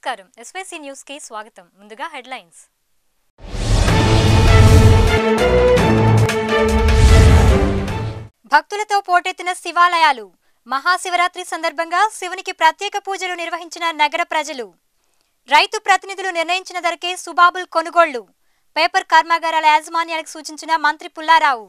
నమస్కారం SYC news కి స్వాగతం ముందుగా హెడ్లైన్స్ భక్తులతో పోటెత్తిన శివాలయాలు మహాశివరాత్రి సందర్భంగా శివునికి ప్రత్యేక పూజలు నిర్వహించిన నగర ప్రజలు రైతు ప్రతినిధులు నిర్ణయించిన ధరకే సుబాబుల్ కొనుగోళ్లు పేపర్ కర్మాగారాల యాజమాన్యాలకు సూచించిన మంత్రి పుల్లారావు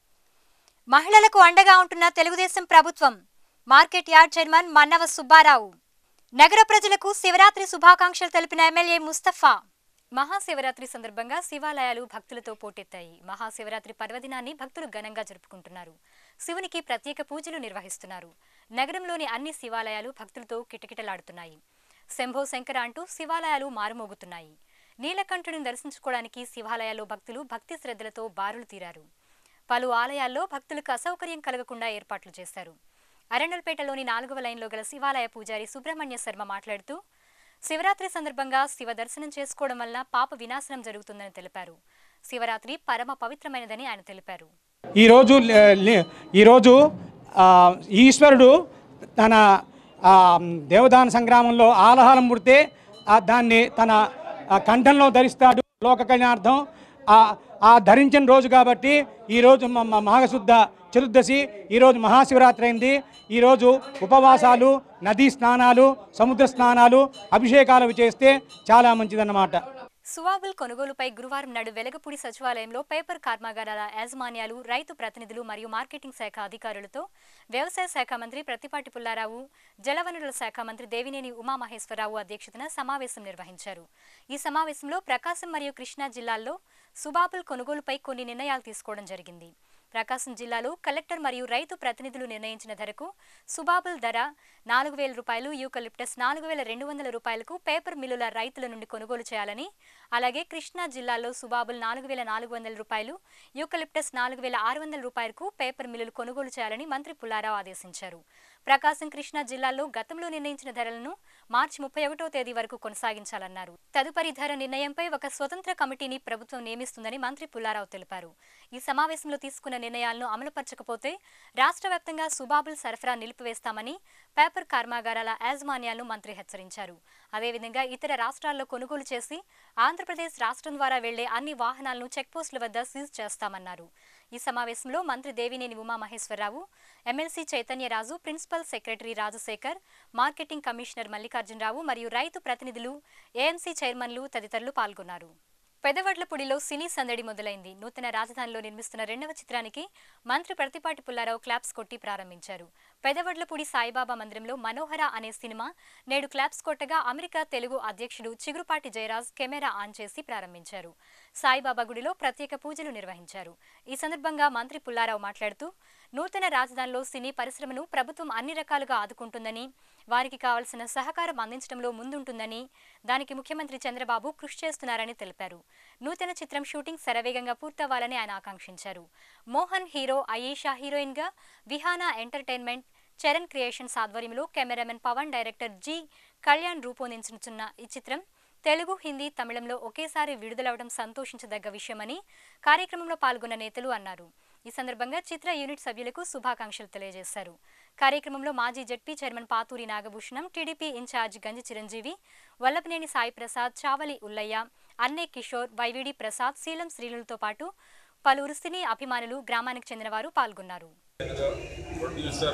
మహిళలకు అండగా ఉంటున్న తెలుగుదేశం ప్రభుత్వం market yard chairman Mannava Subbarao నగర ప్రజలకు శివరాత్రి శుభాకాంక్షలు తెలిపిన ఎమ్మెల్యే ముస్తఫా మహాశివరాత్రి సందర్భంగా శివాలయాలు భక్తులతో పోటెత్తాయి మహాశివరాత్రి పర్వదినాన్ని భక్తులు ఘనంగా జరుపుకుంటున్నారు శివునికి ప్రత్యేక పూజలు నిర్వహిస్తున్నారు నగరంలోని అన్ని శివాలయాలు భక్తులతో కిటకిటలాడుతున్నాయి శంభో శంకర అంటూ శివాలయాలు మారుమోగుతున్నాయి నీలకంఠుడిని దర్శించుకోవడానికి శివాలయాల్లో భక్తులు భక్తి శ్రద్ధలతో బారులు తీరారు పలు ఆలయాల్లో భక్తులకు అసౌకర్యం కలగకుండా ఏర్పాట్లు చేశారు అరణల్పేటలోని నాలుగవ లైన్లో గల శివాలయ పూజారి సుబ్రహ్మణ్య శర్మ మాట్లాడుతూ శివరాత్రి సందర్భంగా శివ దర్శనం చేసుకోవడం వల్ల పాప వినాశనం జరుగుతుందని తెలిపారు శివరాత్రి పరమ పవిత్రమైనదని ఆయన తెలిపారు ఈరోజు లే- లే- ఈరోజు ఆ, ఈశ్వరుడు తన ఆ, దేవదాన సంగ్రామంలో ఆలహారం పుడితే ఆ దాన్ని తన ఆ, కంఠంలో ధరిస్తాడు లోక కళ్యాణార్థం ఆ ఆ ధరించిన రోజు కాబట్టి ఈరోజు మ- మ- మాఘశుద్ధ చతుర్దశి ఈరోజు మహాశివరాత్రి అయింది ఈరోజు ఉపవాసాలు నదీ స్నానాలు సముద్ర స్నానాలు అభిషేకాలు చేస్తే చాలా మంచిదన్నమాట సువాబుల్ కొనుగోలుపై గురువారం నాడు వెలగపూడి సచివాలయంలో పేపర్ కర్మాగారాల యాజమాన్యాలు రైతు ప్రతినిధులు మరియు మార్కెటింగ్ శాఖ అధికారులతో వ్యవసాయ శాఖ మంత్రి ప్రతిపాటి పుల్లారావు జలవనరుల శాఖ మంత్రి దేవినేని ఉమామహేశ్వరరావు అధ్యక్షతన సమావేశం నిర్వహించారు ఈ సమావేశంలో ప్రకాశం మరియు కృష్ణా జిల్లాల్లో సుబాబుల్ కొనుగోలుపై కొన్ని నిర్ణయాలు తీసుకోవడం జరిగింది ప్రకాశం జిల్లాలో కలెక్టర్ మరియు రైతు ప్రతినిధులు నిర్ణయించిన ధరకు సుబాబుల్ ధర నాలుగు వేల రూపాయలు యూకలిప్టస్ నాలుగు వేల రెండు వందల రూపాయలకు పేపర్ మిల్లుల రైతుల నుండి కొనుగోలు చేయాలని అలాగే కృష్ణా జిల్లాలో సుబాబుల్ నాలుగు వేల నాలుగు వందల రూపాయలు యూకలిప్టస్ నాలుగు వేల ఆరు వందల రూపాయలకు పేపర్ మిల్లులు కొనుగోలు చేయాలని మంత్రి పుల్లారావు ఆదేశించారు ప్రకాశం కృష్ణా జిల్లాల్లో గతంలో నిర్ణయించిన ధరలను మార్చి ముప్పై ఒకటో తేదీ వరకు కొనసాగించాలన్నారు తదుపరి ధర నిర్ణయంపై ఒక స్వతంత్ర కమిటీని ప్రభుత్వం నియమిస్తుందని మంత్రి పుల్లారావు తెలిపారు ఈ సమావేశంలో తీసుకున్న నిర్ణయాలను అమలుపరచకపోతే రాష్ట్ర వ్యాప్తంగా సుబాబుల్ సరఫరా నిలిపివేస్తామని పేపర్ కర్మాగారాల యాజమాన్యాలను మంత్రి హెచ్చరించారు అదేవిధంగా ఇతర రాష్ట్రాల్లో కొనుగోలు చేసి ఆంధ్రప్రదేశ్ రాష్ట్రం ద్వారా వెళ్లే అన్ని వాహనాలను చెక్పోస్టుల వద్ద సీజ్ చేస్తామన్నారు ఈ సమావేశంలో మంత్రి Devineni Umamaheswararao MLC Chaitanyaraju principal secretary Rajasekhar marketing commissioner Mallikarjunarao మరియు రైతు ప్రతినిధులు ఏఎంసీ చైర్మన్లు తదితరులు పాల్గొన్నారు పెదవడ్లపూడిలో సినీ సందడి మొదలైంది నూతన రాజధానిలో నిర్మిస్తున్న రెండవ చిత్రానికి మంత్రి ప్రతిపాటి పుల్లారావు క్లాప్స్ కొట్టి ప్రారంభించారు పెదవడ్లపూడి సాయిబాబా మందిరంలో మనోహర అనే సినిమా నేడు క్లాప్స్ కొట్టగా అమెరికా తెలుగు అధ్యక్షుడు చిగురుపాటి జయరాజ్ కెమెరా ఆన్ చేసి ప్రారంభించారు సాయిబాబా గుడిలో ప్రత్యేక పూజలు నిర్వహించారు ఈ సందర్భంగా మంత్రి పుల్లారావు మాట్లాడుతూ నూతన రాజధానిలో సినీ పరిశ్రమను ప్రభుత్వం అన్ని రకాలుగా ఆదుకుంటుందని వారికి కావలసిన సహకారం అందించడంలో ముందుంటుందని దానికి ముఖ్యమంత్రి చంద్రబాబు కృషి చేస్తున్నారని తెలిపారు నూతన చిత్రం షూటింగ్ శరవేగంగా పూర్తవ్వాలని ఆయన ఆకాంక్షించారు మోహన్ హీరో అయీషా హీరోయిన్ గా విహానా ఎంటర్టైన్మెంట్ చరణ్ క్రియేషన్స్ ఆధ్వర్యంలో cameraman Pavan director G Kalyan రూపొందించుతున్న ఈ చిత్రం తెలుగు హిందీ తమిళంలో ఒకేసారి విడుదలవడం సంతోషించదగ్గ విషయమని కార్యక్రమంలో పాల్గొన్న నేతలు అన్నారు ఈ సందర్భంగా చిత్ర యూనిట్ సభ్యులకు శుభాకాంక్షలు తెలియజేశారు కార్యక్రమంలో మాజీ ZP chairman Paturi Nagabhushanam TDP incharge Ganji Chiranjeevi Vallabhaneni Sai Prasad Chavali ఉల్లయ్య అన్నే కిషోర్ వైవిడి ప్రసాద్ శీలం శ్రీనులతో పాటు పలువురు సినీ అభిమానులు గ్రామానికి చెందినవారు పాల్గొన్నారు ప్రొడ్యూసర్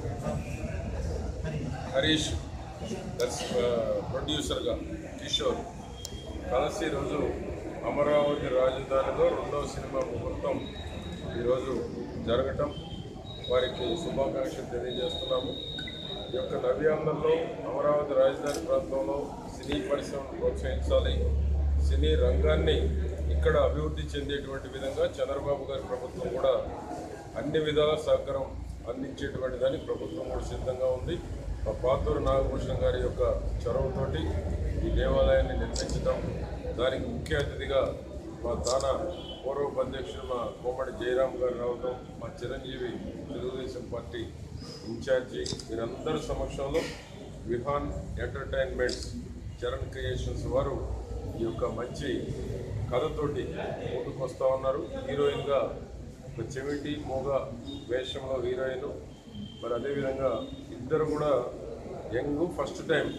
హరీష్ దర్శ ప్రొడ్యూసర్గా కిషోర్ కలిసి ఈరోజు అమరావతి రాజధానిలో రెండవ సినిమా ముహూర్తం ఈరోజు జరగటం వారికి శుభాకాంక్షలు తెలియజేస్తున్నాము ఈ యొక్క నవ్యాంధ్రలో అమరావతి రాజధాని ప్రాంతంలో సినీ పరిశ్రమను ప్రోత్సహించాలి సినీ రంగాన్ని ఇక్కడ అభివృద్ధి చెందేటువంటి విధంగా చంద్రబాబు గారి ప్రభుత్వం కూడా అన్ని విధాల సహకారం అందించేటువంటి దానికి ప్రభుత్వం కూడా సిద్ధంగా ఉంది మా పాతూరు నాగభూషణం గారి యొక్క చొరవతోటి ఈ దేవాలయాన్ని నిర్మించడం దానికి ముఖ్య అతిథిగా మా తాన పూర్వపు అధ్యక్షుడు మా కోమటి జయరాం గారు రావడం మా చిరంజీవి తెలుగుదేశం పార్టీ ఇన్ఛార్జి వీరందరి సమక్షంలో విహాన్ ఎంటర్టైన్మెంట్స్ చరణ్ క్రియేషన్స్ వారు ఈ యొక్క మంచి కథతోటి ముందుకు వస్తూ ఉన్నారు హీరోయిన్గా ఒక చెవిటి మూగ వేషంలో హీరోయిన్ మరి అదేవిధంగా ఇద్దరు కూడా young first time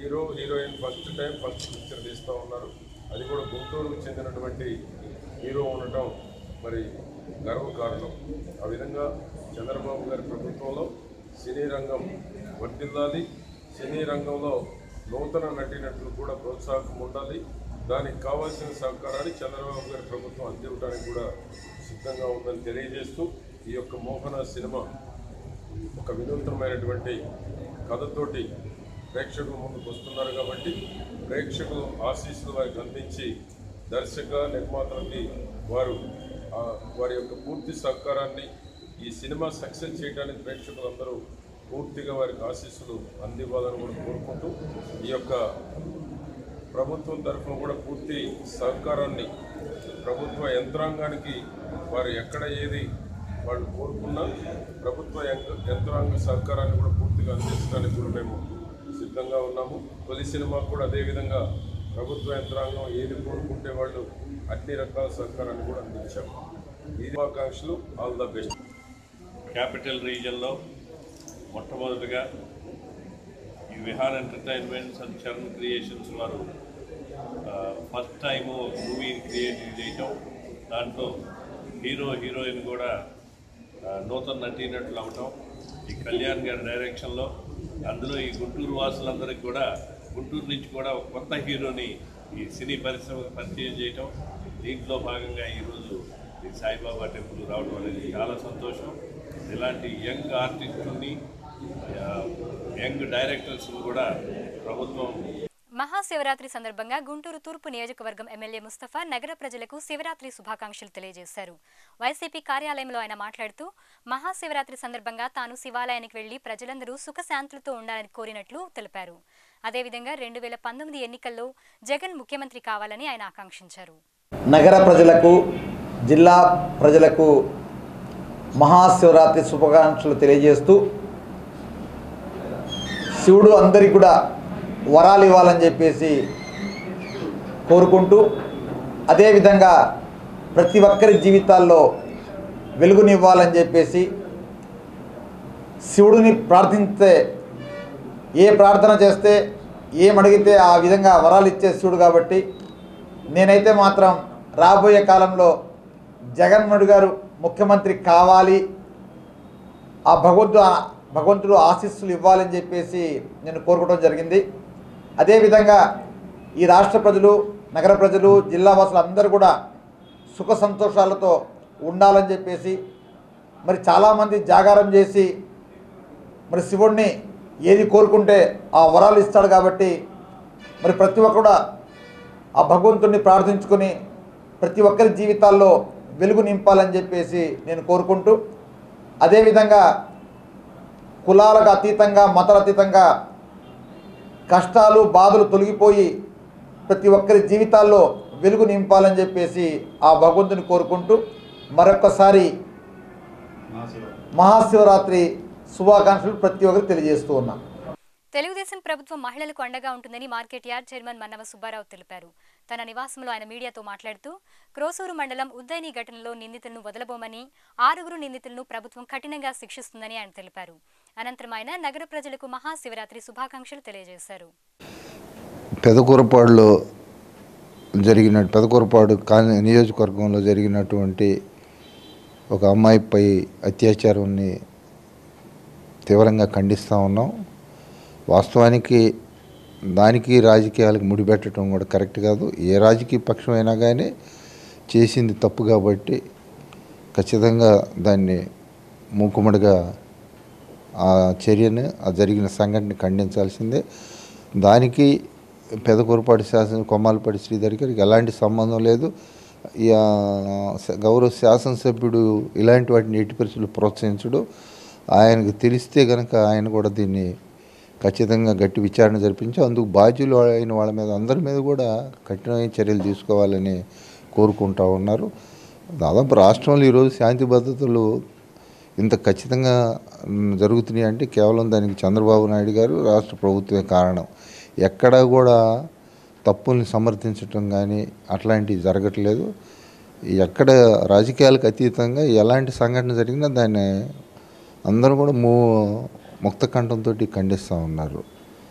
hero heroine first time first picture తీస్తూ ఉన్నారు అది కూడా గుంటూరుకు చెందినటువంటి హీరో ఉండటం మరి గర్వకారణం ఆ విధంగా చంద్రబాబు గారి ప్రభుత్వంలో సినీ రంగం వర్తిల్లాలి సినీ రంగంలో నూతన నటినట్లు కూడా ప్రోత్సాహం ఉండాలి దానికి కావాల్సిన సహకారాన్ని చంద్రబాబు గారి ప్రభుత్వం అందివ్వడానికి కూడా సిద్ధంగా ఉందని తెలియజేస్తూ ఈ యొక్క మోహన సినిమా ఒక వినూత్నమైనటువంటి కథతోటి ప్రేక్షకుల ముందుకు వస్తున్నారు కాబట్టి ప్రేక్షకులు ఆశీస్సులు వారికి అందించి దర్శక నిర్మాతలకి వారు ఆ, వారి యొక్క పూర్తి సహకారాన్ని ఈ సినిమా సక్సెస్ చేయడానికి ప్రేక్షకులందరూ పూర్తిగా వారికి ఆశీస్సులు అందివ్వాలని కూడా కోరుకుంటూ ఈ యొక్క ప్రభుత్వం తరఫున కూడా పూర్తి సహకారాన్ని ప్రభుత్వ యంత్రాంగానికి వారు ఎక్కడ ఏది వాళ్ళు కోరుకున్నా ప్రభుత్వ యంత్ర- యంత్రాంగ సహకారాన్ని కూడా పూర్తిగా అందించడానికి కూడా మేము సిద్ధంగా ఉన్నాము తొలి సినిమాకు కూడా అదేవిధంగా ప్రభుత్వ యంత్రాంగం ఏది కోరుకుంటే వాళ్ళు అన్ని రకాల సహకారాన్ని కూడా అందించాము ఈ శుభాకాంక్షలు ఆల్ ద బెస్ట్ క్యాపిటల్ రీజియన్లో మొట్టమొదటిగా ఈ Vihar entertainments and Charan creations వారు ఫస్ట్ టైం మూవీ క్రియేట్ చేయటం దాంట్లో హీరో హీరోయిన్ కూడా ఆ, నూతన నటీనటులు అవటం ఈ కళ్యాణ్ గారి డైరెక్షన్లో అందులో ఈ గుంటూరు వాసులందరికీ కూడా గుంటూరు నుంచి కూడా ఒక కొత్త హీరోని ఈ సినీ పరిశ్రమకు పరిచయం చేయటం దీంట్లో భాగంగా ఈరోజు ఈ సాయిబాబా టెంపుల్ రావడం అనేది చాలా సంతోషం ఇలాంటి యంగ్ ఆర్టిస్టుల్ని ఆ, యంగ్ డైరెక్టర్స్ని కూడా ప్రభుత్వం మహాశివరాత్రి సందర్భంగా గుంటూరు తూర్పు నియోజకవర్గం ఎమ్మెల్యే ముస్తఫా నగర ప్రజలకు శివరాత్రి శుభాకాంక్షలు తెలియజేశారు వైసీపీ కార్యాలయంలో ఆయన మాట్లాడుతూ మహాశివరాత్రి సందర్భంగా తాను శివాలయానికి వెళ్లి ప్రజలందరూ సుఖశాంతులతో ఉండాలని కోరినట్లు తెలిపారు అదేవిధంగా రెండు వేల పంతొమ్మిది ఎన్నికల్లో జగన్ ముఖ్యమంత్రి కావాలని ఆయన ఆకాంక్షించారు నగర ప్రజలకు జిల్లా ప్రజలకు మహాశివరాత్రి శుభాకాంక్షలు తెలియజేస్తూ శివుడు అందరికీ కూడా వరాలు ఇవ్వాలని చెప్పేసి కోరుకుంటూ అదేవిధంగా ప్రతి ఒక్కరి జీవితాల్లో వెలుగునివ్వాలని చెప్పేసి శివుడిని ప్రార్థిస్తే ఏ ప్రార్థన చేస్తే ఏం అడిగితే ఆ విధంగా వరాలు ఇచ్చే శివుడు కాబట్టి నేనైతే మాత్రం రాబోయే కాలంలో జగన్మోహన్ గారు ముఖ్యమంత్రి కావాలి ఆ భగవంతు భగవంతుడు ఆశీస్సులు ఇవ్వాలని చెప్పేసి నేను కోరుకోవడం జరిగింది అదేవిధంగా ఈ రాష్ట్ర ప్రజలు నగర ప్రజలు జిల్లా వాసులు అందరూ కూడా సుఖ సంతోషాలతో ఉండాలని చెప్పేసి మరి చాలామంది జాగారం చేసి మరి శివుణ్ణి ఏది కోరుకుంటే ఆ వరాలు ఇస్తాడు కాబట్టి మరి ప్రతి ఒక్కరు కూడా ఆ భగవంతుడిని ప్రార్థించుకొని ప్రతి ఒక్కరి జీవితాల్లో వెలుగు నింపాలని చెప్పేసి నేను కోరుకుంటూ అదేవిధంగా కులాలకు అతీతంగా మతాల అతీతంగా కష్టాలు బాధలు తొలగిపోయి ప్రతి ఒక్కరి జీవితాల్లో వెలుగు నింపాలని చెప్పేసి ఆ భగవంతుని కోరుకుంటూ మరొక్కసారి మహాశివరాత్రి శుభాకాంక్షలు ప్రతి ఒక్కరికి తెలియజేస్తూ ఉన్నాం తెలుగుదేశం ప్రభుత్వం మహిళలకు అండగా ఉంటుందని market yard chairman Mannava Subbarao తెలిపారు తన నివాసంలో ఆయన మీడియాతో మాట్లాడుతూ క్రోసూరు మండలం ఉద్దైని ఘటనలో నిందితులను వదలబోమని ఆరుగురు నిందితులను ప్రభుత్వం కఠినంగా శిక్షిస్తుందని ఆయన తెలిపారు అనంతరం ఆయన నగర ప్రజలకు మహాశివరాత్రి శుభాకాంక్షలు తెలియజేశారు పెదకూరపాడులో జరిగిన పెదకూరపాడు కాని నియోజకవర్గంలో జరిగినటువంటి ఒక అమ్మాయిపై అత్యాచారాన్ని తీవ్రంగా ఖండిస్తూ ఉన్నాం వాస్తవానికి దానికి రాజకీయాలకు ముడిపెట్టడం కూడా కరెక్ట్ కాదు ఏ రాజకీయ పక్షం అయినా కానీ చేసింది తప్పు కాబట్టి ఖచ్చితంగా దాన్ని మూకుమ్మడిగా ఆ చర్యను ఆ జరిగిన సంఘటన ఖండించాల్సిందే దానికి పెదకూరపాటి శాసన కొమ్మాలపాటి శ్రీధర్ గారికి ఎలాంటి సంబంధం లేదు ఈ, ఆ, స- గౌరవ శాసనసభ్యుడు ఇలాంటి వాటిని ఎట్టి పరిస్థితులు ప్రోత్సహించడు ఆయనకు తెలిస్తే కనుక ఆయన కూడా దీన్ని ఖచ్చితంగా గట్టి విచారణ జరిపించి అందుకు బాధ్యులు అయిన వాళ్ళ మీద అందరి మీద కూడా కఠినమైన చర్యలు తీసుకోవాలని కోరుకుంటా ఉన్నారు దాదాపు రాష్ట్రంలో ఈరోజు శాంతి భద్రతలు ఇంత ఖచ్చితంగా మ్, జరుగుతున్నాయి అంటే కేవలం దానికి చంద్రబాబు నాయుడు గారు రాష్ట్ర ప్రభుత్వమే కారణం ఎక్కడా కూడా తప్పుల్ని సమర్థించటం కానీ అట్లాంటివి జరగట్లేదు ఎక్కడ రాజకీయాలకు అతీతంగా ఎలాంటి సంఘటన జరిగినా దాన్ని అందరూ కూడా మూ ముక్త కంఠంతో ఖండిస్తూ ఉన్నారు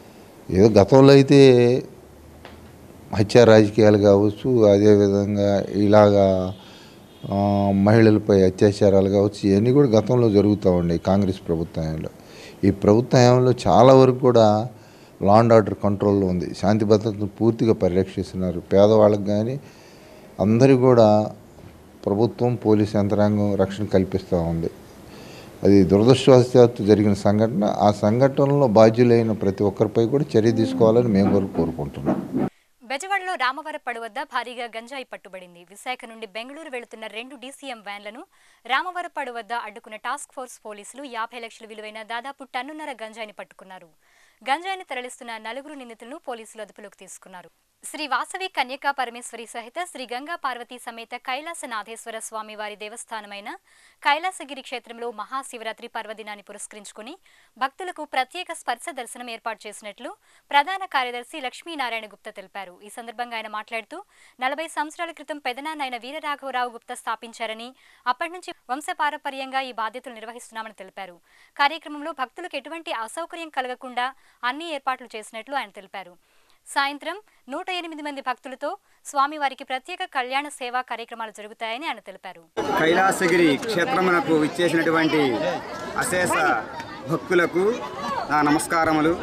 ఏదో గతంలో అయితే హత్యా రాజకీయాలు కావచ్చు అదేవిధంగా ఇలాగా ఆ, మహిళలపై అత్యాచారాలు కావచ్చు ఇవన్నీ కూడా గతంలో జరుగుతూ ఉన్నాయి కాంగ్రెస్ ప్రభుత్వంలో ఈ ప్రభుత్వంలో చాలా వరకు కూడా లా అండ్ ఆర్డర్ కంట్రోల్లో ఉంది శాంతి భద్రతను పూర్తిగా పరిరక్షిస్తున్నారు పేదవాళ్ళకి కానీ అందరికీ కూడా ప్రభుత్వం పోలీస్ యంత్రాంగం రక్షణ కల్పిస్తూ ఉంది అది దురదృష్టవశాత్తు జరిగిన సంఘటన ఆ సంఘటనలో బాధ్యులైన ప్రతి ఒక్కరిపై కూడా చర్య తీసుకోవాలని మేము కూడా కోరుకుంటున్నాం బెజవాడలో రామవరపడు వద్ద భారీగా గంజాయి పట్టుబడింది విశాఖ నుండి బెంగళూరు వెళుతున్న రెండు డీసీఎం వ్యాన్లను రామవరపడు వద్ద అడ్డుకున్న టాస్క్ ఫోర్స్ పోలీసులు యాభై లక్షల విలువైన దాదాపు టన్నున్నర గంజాయిని పట్టుకున్నారు గంజాయిని తరలిస్తున్న నలుగురు నిందితులను పోలీసులు అదుపులోకి తీసుకున్నారు శ్రీ వాసవి కన్యకా పరమేశ్వరి సహిత శ్రీ గంగా పార్వతీ సమేత కైలాసనాథేశ్వర స్వామి వారి దేవస్థానమైన కైలాసగిరి క్షేత్రంలో మహాశివరాత్రి పర్వదినాన్ని పురస్కరించుకుని భక్తులకు ప్రత్యేక స్పర్శ దర్శనం ఏర్పాటు చేసినట్లు ప్రధాన కార్యదర్శి లక్ష్మీనారాయణ గుప్తా తెలిపారు ఈ సందర్భంగా ఆయన మాట్లాడుతూ నలభై సంవత్సరాల క్రితం పెదనాన్నైన వీరరాఘవరావు గుప్తా స్థాపించారని అప్పటి నుంచి వంశపారపర్యంగా ఈ బాధ్యతలు నిర్వహిస్తున్నామని తెలిపారు కార్యక్రమంలో భక్తులకు ఎటువంటి అసౌకర్యం కలగకుండా అన్ని ఏర్పాట్లు చేసినట్లు ఆయన తెలిపారు సాయంత్రం నూట ఎనిమిది మంది భక్తులతో స్వామివారికి ప్రత్యేక కళ్యాణ సేవా కార్యక్రమాలు జరుగుతాయని ఆయన తెలిపారు కైలాసగిరి క్షేత్రమునకు ఇచ్చేసినటువంటి అశేష భక్తులకు నా నమస్కారములు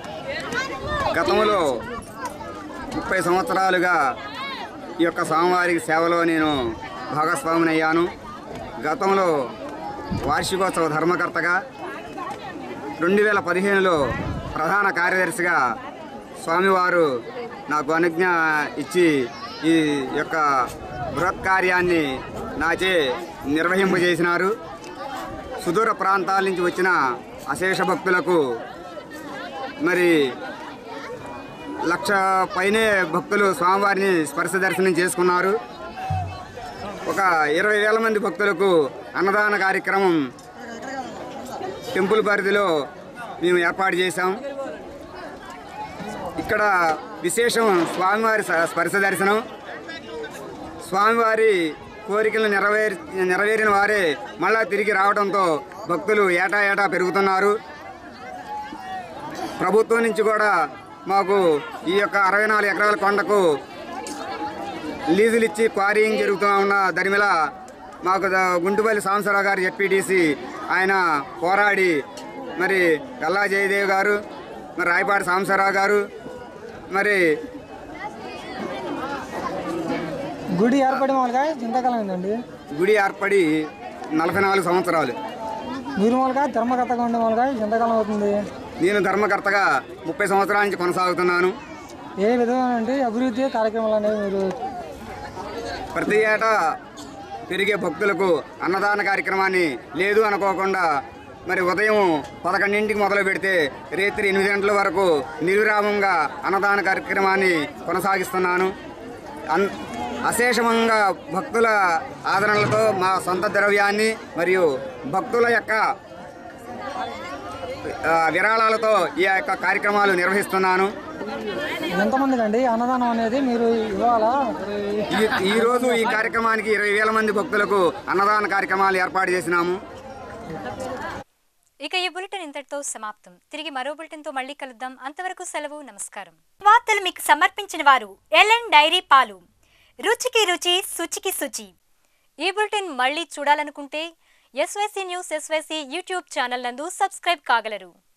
గతంలో ముప్పై సంవత్సరాలుగా ఈ యొక్క స్వామివారి సేవలో నేను భాగస్వామిని అయ్యాను గతంలో వార్షికోత్సవ ధర్మకర్తగా రెండు వేల పదిహేనులో ప్రధాన కార్యదర్శిగా స్వామివారు నాకు అనుజ్ఞ ఇచ్చి ఈ యొక్క బృహత్ కార్యాన్ని నాచే నిర్వహింపజేసినారు సుదూర ప్రాంతాల నుంచి వచ్చిన అశేష భక్తులకు మరి లక్ష పైనే భక్తులు స్వామివారిని స్పర్శ దర్శనం చేసుకున్నారు ఒక ఇరవై వేల మంది భక్తులకు అన్నదాన కార్యక్రమం టెంపుల్ పరిధిలో మేము ఏర్పాటు చేశాం ఇక్కడ విశేషం స్వామివారి స- స్పర్శ దర్శనం స్వామివారి కోరికలు నెరవేర్ నెరవేరిన వారే మళ్ళా తిరిగి రావడంతో భక్తులు ఏటా ఏటా పెరుగుతున్నారు ప్రభుత్వం నుంచి కూడా మాకు ఈ యొక్క అరవై నాలుగు ఎకరాల కొండకు లీజులు ఇచ్చి క్వారీయింగ్ జరుగుతూ ఉన్న దరిమిల మాకు ద- గుంటుపల్లి సాంబశివరావు గారు జెడ్పీటీసీ ఆయన పోరాడి మరి గల్లా జయదేవ్ గారు మరి రాయపాటి సాంబశివరావు గారు మరి గుడి ఏర్పడి మామూలుగా ఎంతకాలం అయిందండి గుడి ఏర్పడి నలభై నాలుగు సంవత్సరాలు మీరు మామూలుగా ధర్మకర్తగా ఉండే మామూలుగా ఎంతకాలం అవుతుంది నేను ధర్మకర్తగా ముప్పై సంవత్సరాల నుంచి కొనసాగుతున్నాను ఏ విధమైన అభివృద్ధి కార్యక్రమాలు అనేవి మీరు ప్రతి ఏటా పెరిగే భక్తులకు అన్నదాన కార్యక్రమాన్ని లేదు అనుకోకుండా మరి ఉదయం పదకొండింటికి మొదలు పెడితే రాత్రి ఎనిమిది గంటల వరకు నిర్విరామంగా అన్నదాన కార్యక్రమాన్ని కొనసాగిస్తున్నాను అన్ అశేషంగా భక్తుల ఆదరణలతో మా సొంత ద్రవ్యాన్ని మరియు భక్తుల యొక్క ఆ, విరాళాలతో ఈ యొక్క కార్యక్రమాలు నిర్వహిస్తున్నాను ఎంతమందికి అండి అన్నదానం అనేది మీరు ఇవ్వాలా ఈ ఈ రోజు ఈ కార్యక్రమానికి ఇరవై వేల మంది భక్తులకు అన్నదాన కార్యక్రమాలు ఏర్పాటు చేసినాము ఇక ఈ బులెటిన్ ఇంతటితో సమాప్తం తిరిగి మరో బులెటిన్ తో మళ్ళీ కలుద్దాం అంతవరకు సెలవు నమస్కారం వార్తలు మీకు సమర్పించిన వారు ఎల్ఎన్ డైరీ పాలు రుచికి రుచి శుచికి శుచి ఈ బులెటిన్ మళ్ళీ చూడాలనుకుంటే SYC news SYC YouTube channel నందు సబ్స్క్రైబ్ కాగలరు